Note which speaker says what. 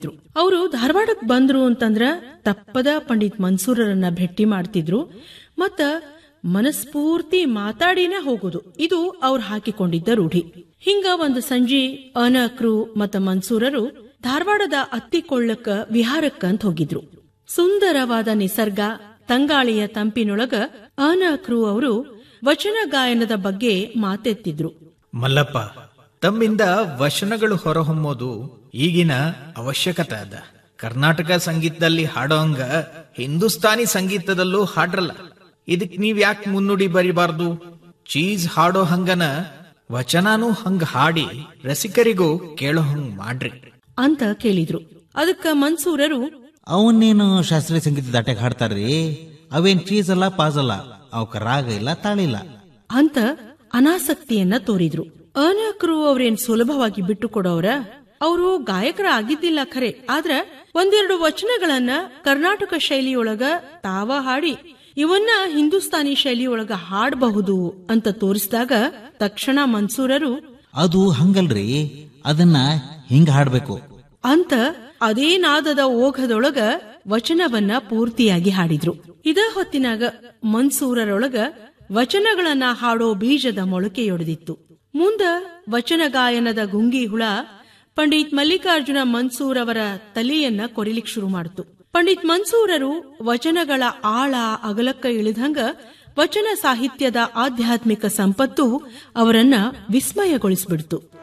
Speaker 1: ಅವರು ಧಾರವಾಡಕ್ ಬಂದ್ರು ಅಂತಂದ್ರ ತಪ್ಪದ ಪಂಡಿತ್ ಮನ್ಸೂರರನ್ನ ಭೇಟಿ ಮಾಡ್ತಿದ್ರು ಮತ್ತ ಮನಸ್ಫೂರ್ತಿ ಮಾತಾಡಿನೇ ಹೋಗುದು ಇದು ಅವ್ರು ಹಾಕಿಕೊಂಡಿದ್ದ ರೂಢಿ ಹಿಂಗ ಒಂದು ಸಂಜೆ ಅನಕ್ರು ಮತ್ತ ಮನ್ಸೂರರು ಧಾರವಾಡದ ಅತ್ತಿಕೊಳ್ಳಕ್ಕ ವಿಹಾರಕ್ಕ ಅಂತ ಹೋಗಿದ್ರು ಸುಂದರವಾದ ನಿಸರ್ಗ ತಂಗಾಳಿಯ ತಂಪಿನೊಳಗ ಅನಕ್ರು ಅವರು ವಚನ ಗಾಯನದ ಬಗ್ಗೆ ಮಾತೆತ್ತಿದ್ರು
Speaker 2: ಮಲ್ಲಪ್ಪ ತಮ್ಮಿಂದ ವಚನಗಳು ಹೊರಹೊಮ್ಮೋದು ಈಗಿನ ಅವಶ್ಯಕತೆ ಅದ ಕರ್ನಾಟಕ ಸಂಗೀತದಲ್ಲಿ ಹಾಡೋಂಗ ಹಿಂದೂಸ್ತಾನಿ ಸಂಗೀತದಲ್ಲೂ ಹಾಡ್ರಲ್ಲ ಇದಕ್ ನೀವ್ ಯಾಕೆ ಮುನ್ನುಡಿ ಬರಿಬಾರ್ದು ಚೀಸ್ ಹಾಡೋ ಹಂಗನ ವಚನಾನೂ ಹಂಗ ಹಾಡಿ ರಸಿಕರಿಗೂ ಕೇಳೋ ಹಂಗ್ ಮಾಡ್ರಿ
Speaker 1: ಅಂತ ಕೇಳಿದ್ರು ಅದಕ್ಕ ಮನ್ಸೂರರು
Speaker 3: ಅವನ್ನೇನು ಶಾಸ್ತ್ರೀಯ ಸಂಗೀತ ದಾಟಕ್ ಹಾಡ್ತಾರ್ರಿ ಅವೇನ್ ಚೀಸ್ ಅಲ್ಲ ಪಾಸ್ ಅಲ್ಲ ಅವಕ್ಕ ರಾಗ ಇಲ್ಲ ತಾಳಿಲ್ಲ
Speaker 1: ಅಂತ ಅನಾಸಕ್ತಿಯನ್ನ ತೋರಿದ್ರು ಅನಕರು ಅವ್ರೇನ್ ಸುಲಭವಾಗಿ ಬಿಟ್ಟು ಕೊಡೋರ ಅವರು ಗಾಯಕರ ಆಗಿದ್ದಿಲ್ಲ ಖರೆ ಆದ್ರ ಒಂದೆರಡು ವಚನಗಳನ್ನ ಕರ್ನಾಟಕ ಶೈಲಿಯೊಳಗ ತಾವ ಹಾಡಿ ಇವನ್ನ ಹಿಂದೂಸ್ತಾನಿ ಶೈಲಿಯೊಳಗ ಹಾಡಬಹುದು ಅಂತ ತೋರಿಸಿದಾಗ ತಕ್ಷಣ ಮನ್ಸೂರರು
Speaker 3: ಅದು ಹಂಗಲ್ರಿ ಅದನ್ನ ಹಿಂಗ ಹಾಡ್ಬೇಕು
Speaker 1: ಅಂತ ಅದೇ ನಾದದ ಓಘದೊಳಗ ವಚನವನ್ನ ಪೂರ್ತಿಯಾಗಿ ಹಾಡಿದ್ರು ಇದ ಹೊತ್ತಿನಾಗ ಮನ್ಸೂರರೊಳಗ ವಚನಗಳನ್ನ ಹಾಡೋ ಬೀಜದ ಮೊಳಕೆಯೊಡೆದಿತ್ತು ಮುಂದ ವಚನ ಗಾಯನದ ಗುಂಗಿ ಹುಳ ಪಂಡಿತ್ ಮಲ್ಲಿಕಾರ್ಜುನ ಮನ್ಸೂರ್ ಅವರ ತಲೆಯನ್ನ ಕೊರಿಲಿಕ್ ಶುರು ಮಾಡಿತು ಪಂಡಿತ್ ಮನ್ಸೂರರು ವಚನಗಳ ಆಳ ಅಗಲಕ್ಕ ಇಳಿದಂಗ ವಚನ ಸಾಹಿತ್ಯದ ಆಧ್ಯಾತ್ಮಿಕ ಸಂಪತ್ತು ಅವರನ್ನ ವಿಸ್ಮಯಗೊಳಿಸ್ಬಿಡ್ತು